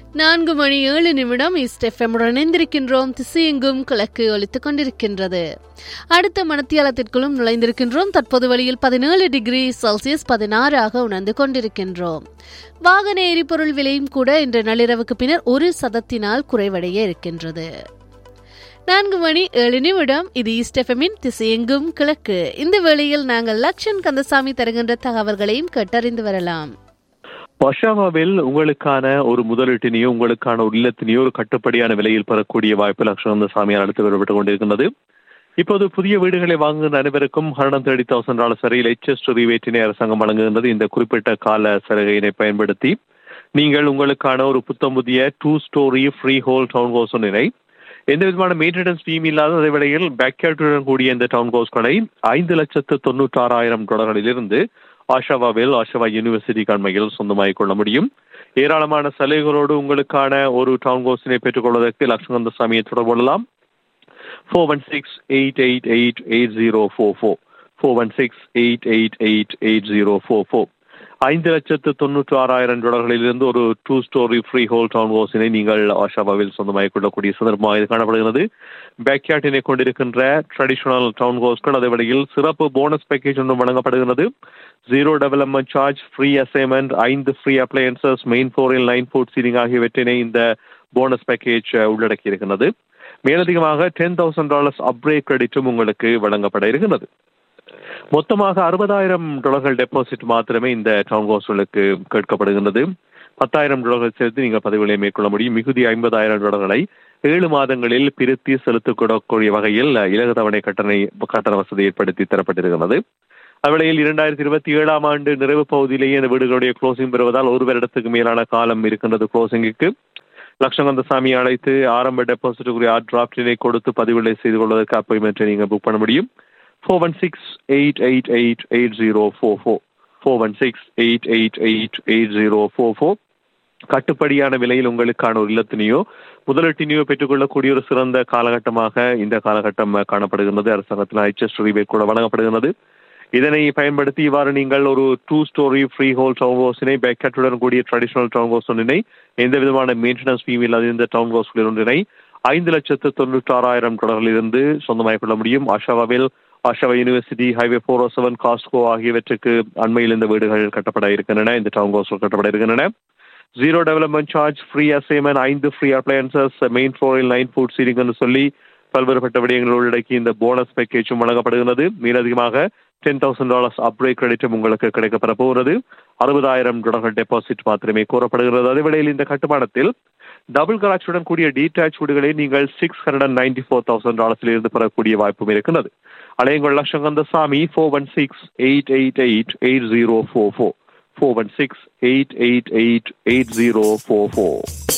நான்கு மணி ஏழு நிமிடம் ஈஸ்ட் எஃப்எம்முடன் இணைந்திருக்கின்றோம் திசையெங்கும் கிழக்கு ஒலித்துக் கொண்டிருக்கின்றது அடுத்த மணத்தியாலத்திற்குள்ளும் நுழைந்திருக்கின்றோம் தற்போது வழியில் பதினேழு டிகிரி செல்சியஸ் பதினாறாக உணர்ந்து கொண்டிருக்கின்றோம் வாகன எரிபொருள் விலையும் கூட இன்று நள்ளிரவுக்கு பின்னர் ஒரு சதத்தினால் குறைவடைய இருக்கின்றது நான்கு மணி ஏழு நிமிடம் இது ஈஸ்ட் எஃப்எம்மின் திசையெங்கும் கிழக்கு இந்த வேளையில் நாங்கள் லக்ஷன் கந்தசாமி தருகின்ற தகவல்களையும் கேட்டறிந்து வரலாம் வஷாவாவில் உங்களுக்கான ஒரு முதலீட்டினையோ உங்களுக்கான ஒரு இல்லத்தினையோ ஒரு கட்டுப்படியான விலையில் பெறக்கூடிய வாய்ப்பு லட்சணந்த சாமியார் அடுத்து வரப்பட்டுக் கொண்டிருக்கின்றது இப்போது புதிய வீடுகளை வாங்குகின்ற அனைவருக்கும் ஹண்ட்ரட் தேர்ட்டி தௌசண்ட் டாலர் வரையில் எச்எஸ் ரிவேட்டினை அரசாங்கம் வழங்குகின்றது இந்த குறிப்பிட்ட கால சலுகையினை பயன்படுத்தி நீங்கள் உங்களுக்கான ஒரு புத்தம் புதிய two story free whole town house ஒன்றினை எந்த விதமான மெயின்டெனன்ஸ் ஃபீம் இல்லாத அதே வேளையில் பேக்யார்டுடன் கூடிய இந்த டவுன் ஹவுஸ்களை ஐந்து லட்சத்து தொண்ணூற்றாறாயிரம் டாலர்களிலிருந்து ஆஷாவாவில் ஆஷாவா யூனிவர்சிட்டி கண்மையில் சொந்தமாகிக் கொள்ள முடியும் ஏராளமான சலுகைகளோடு உங்களுக்கான ஒரு டவுன் ஹவுஸினை பெற்றுக்கொள்வதற்கு லட்சுமந்த சாமியை தொடர்பு கொள்ளலாம் four one six eight eight eight eight zero four four four one six eight eight eight eight zero four four ஐந்து லட்சத்து தொண்ணூற்று ஆறாயிரம் டாலர்களிலிருந்து ஒரு two story free whole town ஹவுஸினை நீங்கள் ஆஷாவாவில் சொந்தமாகிக் கொள்ளக்கூடிய சந்தர்ப்பமாக இது காணப்படுகிறது பேக்யார்டினை கொண்டிருக்கின்ற ட்ரெடிஷனல் டவுன் ஹவுஸ்கள் அதே வழியில் சிறப்பு போனஸ் பேக்கேஜ் ஒன்றும் வழங்கப்படுகிறது zero development charge free assignment ஐந்து ஃப்ரீ அப்ளையன்சஸ் மெயின் ஃபோரில் லைன் ஃபுட் சீலிங் ஆகியவற்றினை இந்த போனஸ் பேக்கேஜ் உள்ளடக்கி இருக்கிறது மேலதிகமாக டென் தௌசண்ட் டாலர்ஸ் அப்ரேக் கிரெடிட்டும் உங்களுக்கு வழங்கப்பட இருக்கிறது மொத்தமாக அறுபதாயிரம் டாலர்கள் டெபாசிட் மாத்திரமே இந்த டவுன் ஹவுஸ்களுக்கு கேட்கப்படுகின்றது பத்தாயிரம் டாலர்கள் சேர்த்து நீங்கள் பதவிகளை மேற்கொள்ள முடியும் மிகுதி ஐம்பதாயிரம் டாலர்களை ஏழு மாதங்களில் பிரித்தி செலுத்திக் கொள்ளக்கூடிய வகையில் இலகு தவணை கட்டணை கட்டண வசதி ஏற்படுத்தி தரப்பட்டிருக்கிறது அவ்வேளையில் இரண்டாயிரத்தி இருபத்தி ஏழாம் ஆண்டு நிறைவு பகுதியிலேயே இந்த வீடுகளுடைய க்ளோசிங் பெறுவதால் ஒரு வருடத்துக்கு மேலான காலம் இருக்கின்றது க்ளோசிங்குக்கு லட்சங்கந்த சாமி அழைத்து ஆரம்ப டெபாசிட்டுக்குரிய ஆர்ட் டிராப்டினை கொடுத்து பதிவுகளை செய்து கொள்வதற்கு அப்பாயின்மெண்ட்டை நீங்கள் புக் பண்ண முடியும் four one six eight eight eight eight zero four four four one six eight eight eight eight zero four four கட்டுப்படியான விலையில் உங்களுக்கான ஒரு இல்லத்தினையோ முதலீட்டினையோ பெற்றுக்கொள்ளக்கூடிய ஒரு சிறந்த காலகட்டமாக இந்த காலகட்டம் காணப்படுகின்றது அரசாங்கத்தில் ஹெச்எஸ் ரிபேட் கூட வழங்கப்படுகிறது இதனை பயன்படுத்தி இவ்வாறு நீங்கள் ஒரு two story free whole town ஹவுஸினை பேக்கட்டுடன் கூடிய ட்ரெடிஷனல் டவுன் ஹவுஸ் ஒன்றினை எந்த விதமான மெயின்டெனன்ஸ் ஃபீம் இல்லாத இந்த டவுன் ஹவுஸ்களில் ஒன்றினை ஐந்து லட்சத்து தொண்ணூற்றாறாயிரம் டாலர்களிலிருந்து சொந்தமாகிக் கொள்ள முடியும் ஆஷாவாவில் Oshawa university highway four O seven Costco ஆகியவற்றுக்கு அண்மையில் இந்த வீடுகள் கட்டப்பட இருக்கின்றன இந்த டவுன் ஹவுஸ்கள் கட்டப்பட இருக்கின்றன zero development charge free assignment ஐந்து ஃப்ரீ அப்ளையன்சஸ் மெயின் ஃப்ளோரில் நைன் ஃபுட் சீலிங்னு சொல்லி பல்வேறுபட்ட விடயங்கள் உள்ளடக்கி இந்த போனஸ் பேக்கேஜும் வழங்கப்படுகிறது மேலதிகமாக டென் தௌசண்ட் டாலர்ஸ் அப்ரேட் கிரெடிட்டும் உங்களுக்கு கிடைக்கப்பெற போகிறது அறுபதாயிரம் டாலர்கள் டெபாசிட் மாத்திரமே கோரப்படுகிறது அதே வேளையில் இந்த கட்டுமானத்தில் டபுள் கராச்சுடன் கூடிய டீடாச் வீடுகளை நீங்கள் six hundred and ninety four thousand டாலர்ஸில் இருந்து பெறக்கூடிய வாய்ப்பும் இருக்கிறது அலையங்கள் லட்சங்கந்த சாமி four one six eight eight eight eight zero four four four one six eight eight eight eight zero four four